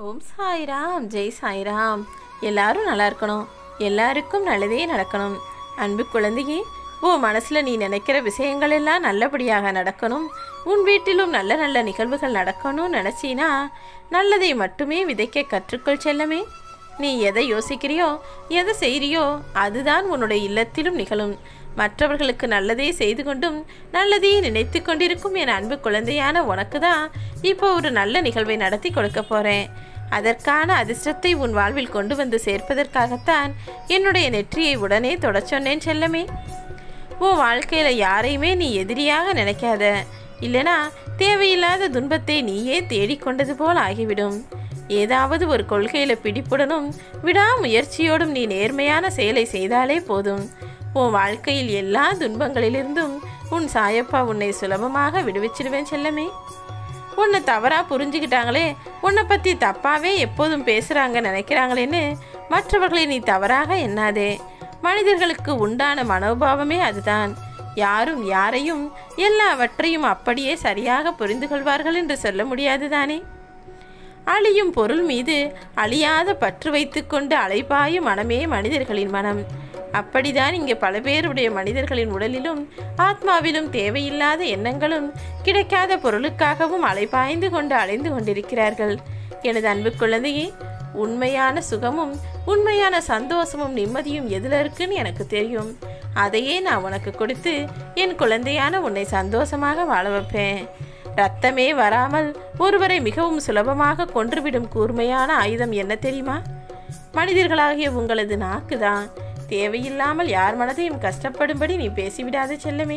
ஓம் சாய்ராம் ஜெய் சாய்ராம் எல்லாரும் நல்லா இருக்கணும் எல்லாருக்கும் நல்லதே நடக்கணும் அன்பு குழந்தையே ஓ மனசில் நீ நினைக்கிற விஷயங்கள் எல்லாம் நல்லபடியாக நடக்கணும் உன் வீட்டிலும் நல்ல நல்ல நிகழ்வுகள் நடக்கணும்னு நினச்சினா நல்லதை மட்டுமே விதைக்க கற்றுக்கொள் செல்லமே நீ எதை யோசிக்கிறியோ எதை செய்கிறியோ அதுதான் உன்னுடைய இல்லத்திலும் நிகழும் மற்றவர்களுக்கு நல்லதே செய்து கொண்டும் நல்லதையே நினைத்து கொண்டிருக்கும் என் அன்பு குழந்தையான உனக்கு தான் இப்போ ஒரு நல்ல நிகழ்வை நடத்தி கொடுக்க போகிறேன் அதற்கான அதிர்ஷ்டத்தை உன் வாழ்வில் கொண்டு வந்து சேர்ப்பதற்காகத்தான் என்னுடைய நெற்றியை உடனே தொடச் சொன்னேன் செல்லமே உன் வாழ்க்கையில் யாரையுமே நீ எதிரியாக நினைக்காத இல்லனா தேவையில்லாத துன்பத்தை நீயே தேடிக்கொண்டது போல் ஆகிவிடும் ஏதாவது ஒரு கொள்கையில் பிடிப்புடனும் விடாமுயற்சியோடும் நீ நேர்மையான செயலை செய்தாலே போதும் உன் வாழ்க்கையில் எல்லா துன்பங்களிலிருந்தும் உன் சாயப்பா உன்னை சுலபமாக விடுவிச்சிடுவேன் செல்லமே உன்னை தவறாக புரிஞ்சுக்கிட்டாங்களே உன்னை பற்றி தப்பாகவே எப்போதும் பேசுகிறாங்க நினைக்கிறாங்களேன்னு மற்றவர்களை நீ தவறாக எண்ணாதே மனிதர்களுக்கு உண்டான மனோபாவமே அதுதான் யாரும் யாரையும் எல்லாவற்றையும் அப்படியே சரியாக புரிந்து கொள்வார்கள் என்று சொல்ல முடியாது தானே அழியும் பொருள் மீது அழியாத பற்று வைத்துக்கொண்டு அலைபாயும் மனமே மனிதர்களின் மனம் அப்படிதான் இங்கே பல பேருடைய மனிதர்களின் உடலிலும் ஆத்மாவிலும் தேவையில்லாத எண்ணங்களும் கிடைக்காத பொருளுக்காகவும் அலைபாய்ந்து கொண்டு அலைந்து கொண்டிருக்கிறார்கள் எனது அன்பு குழந்தையே உண்மையான சுகமும் உண்மையான சந்தோஷமும் நிம்மதியும் எதில் இருக்குன்னு எனக்கு தெரியும் அதையே நான் உனக்கு கொடுத்து என் குழந்தையான உன்னை சந்தோஷமாக வாழ வைப்பேன் ரத்தமே வராமல் ஒருவரை மிகவும் சுலபமாக கொன்றுவிடும் கூர்மையான ஆயுதம் என்ன தெரியுமா மனிதர்களாகிய உங்களது நாக்கு தான் தேவையில்லாமல் யார் மனதையும் கஷ்டப்படும்படி நீ பேசிவிடாத செல்லமே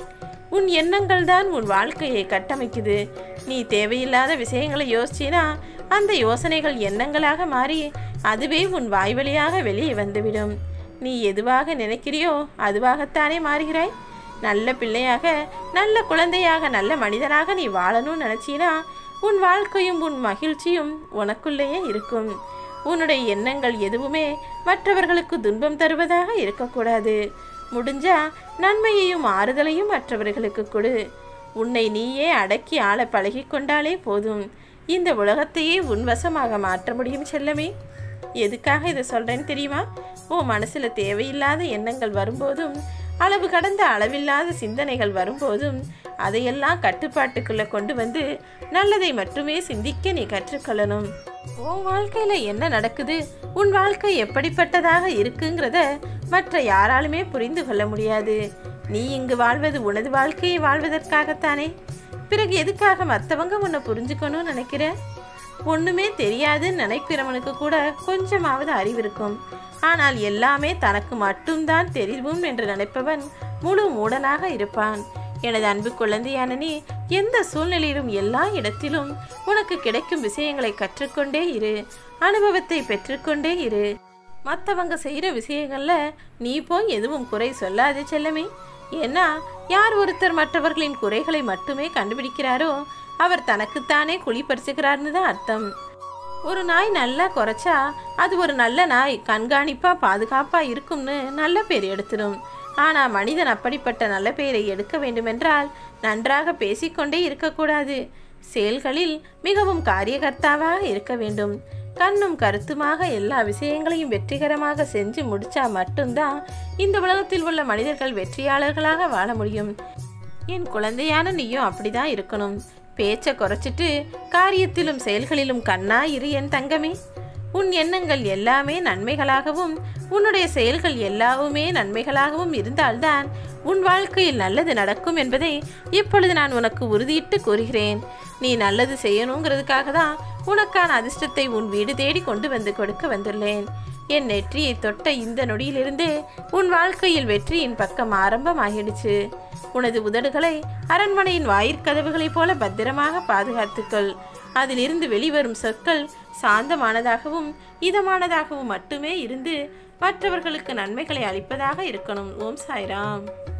உன் எண்ணங்கள் தான் உன் வாழ்க்கையை கட்டமைக்குது நீ தேவையில்லாத விஷயங்களை யோசிச்சினா அந்த யோசனைகள் எண்ணங்களாக மாறி அதுவே உன் வாய் வழியாக வெளியே வந்துவிடும் நீ எதுவாக நினைக்கிறியோ அதுவாகத்தானே மாறுகிறாய் நல்ல பிள்ளையாக நல்ல குழந்தையாக நல்ல மனிதனாக நீ வாழணும்னு நினச்சினா உன் வாழ்க்கையும் உன் மகிழ்ச்சியும் உனக்குள்ளேயே இருக்கும் உன்னுடைய எண்ணங்கள் எதுவுமே மற்றவர்களுக்கு துன்பம் தருவதாக இருக்கக்கூடாது முடிஞ்சா நன்மையையும் ஆறுதலையும் மற்றவர்களுக்கு கொடு உன்னை நீயே அடக்கி ஆள பழகி கொண்டாலே போதும் இந்த உலகத்தையே உன் வசமாக மாற்ற முடியும் செல்லமே எதுக்காக இதை சொல்கிறேன்னு தெரியுமா உன் மனசில் தேவையில்லாத எண்ணங்கள் வரும்போதும் அளவு கடந்த அளவில்லாத சிந்தனைகள் வரும்போதும் அதையெல்லாம் கட்டுப்பாட்டுக்குள்ளே கொண்டு வந்து நல்லதை மட்டுமே சிந்திக்க நீ கற்றுக்கொள்ளணும் உன் வாழ்க்கையில் என்ன நடக்குது உன் வாழ்க்கை எப்படிப்பட்டதாக இருக்குங்கிறத மற்ற யாராலுமே புரிந்து கொள்ள முடியாது நீ இங்கு வாழ்வது உனது வாழ்க்கையை வாழ்வதற்காகத்தானே பிறகு எதுக்காக மற்றவங்க உன்னை புரிஞ்சுக்கணும்னு நினைக்கிற ஒன்றுமே தெரியாதுன்னு நினைக்கிறவனுக்கு கூட கொஞ்சமாவது அறிவு இருக்கும் ஆனால் எல்லாமே தனக்கு மட்டும்தான் தெரியும் என்று நினைப்பவன் முழு மூடனாக இருப்பான் எனது அன்பு குழந்தையான நீ எந்த சூழ்நிலையிலும் எல்லா இடத்திலும் உனக்கு கிடைக்கும் விஷயங்களை கற்றுக்கொண்டே இரு அனுபவத்தை பெற்றுக்கொண்டே இரு மற்றவங்க செய்கிற விஷயங்கள்ல நீ போய் எதுவும் குறை சொல்லாதே செல்லமே ஏன்னா யார் ஒருத்தர் மற்றவர்களின் குறைகளை மட்டுமே கண்டுபிடிக்கிறாரோ அவர் தனக்குத்தானே குழி பறிச்சுக்கிறார்னு தான் அர்த்தம் ஒரு நாய் நல்லா குறைச்சா அது ஒரு நல்ல நாய் கண்காணிப்பாக பாதுகாப்பாக இருக்கும்னு நல்ல பேர் எடுத்துடும் ஆனால் மனிதன் அப்படிப்பட்ட நல்ல பெயரை எடுக்க வேண்டுமென்றால் நன்றாக பேசிக்கொண்டே இருக்கக்கூடாது செயல்களில் மிகவும் காரியகர்த்தாவாக இருக்க வேண்டும் கண்ணும் கருத்துமாக எல்லா விஷயங்களையும் வெற்றிகரமாக செஞ்சு முடிச்சா மட்டும்தான் இந்த உலகத்தில் உள்ள மனிதர்கள் வெற்றியாளர்களாக வாழ முடியும் என் குழந்தையான நீயும் அப்படிதான் இருக்கணும் பேச்சை குறைச்சிட்டு காரியத்திலும் செயல்களிலும் கண்ணா இரு என் தங்கமே உன் எண்ணங்கள் எல்லாமே நன்மைகளாகவும் உன்னுடைய செயல்கள் எல்லாவுமே நன்மைகளாகவும் இருந்தால்தான் உன் வாழ்க்கையில் நல்லது நடக்கும் என்பதை இப்பொழுது நான் உனக்கு உறுதியிட்டு கூறுகிறேன் நீ நல்லது செய்யணுங்கிறதுக்காக தான் உனக்கான அதிர்ஷ்டத்தை உன் வீடு தேடி கொண்டு வந்து கொடுக்க வந்துள்ளேன் என் நெற்றியை தொட்ட இந்த நொடியிலிருந்தே உன் வாழ்க்கையில் வெற்றியின் பக்கம் ஆரம்பமாகிடுச்சு உனது உதடுகளை அரண்மனையின் வாயிற்கதவுகளைப் போல பத்திரமாக பாதுகாத்துக்கள் அதிலிருந்து வெளிவரும் சொற்கள் சாந்தமானதாகவும் இதமானதாகவும் மட்டுமே இருந்து மற்றவர்களுக்கு நன்மைகளை அளிப்பதாக இருக்கணும் ஓம் சாய்ராம்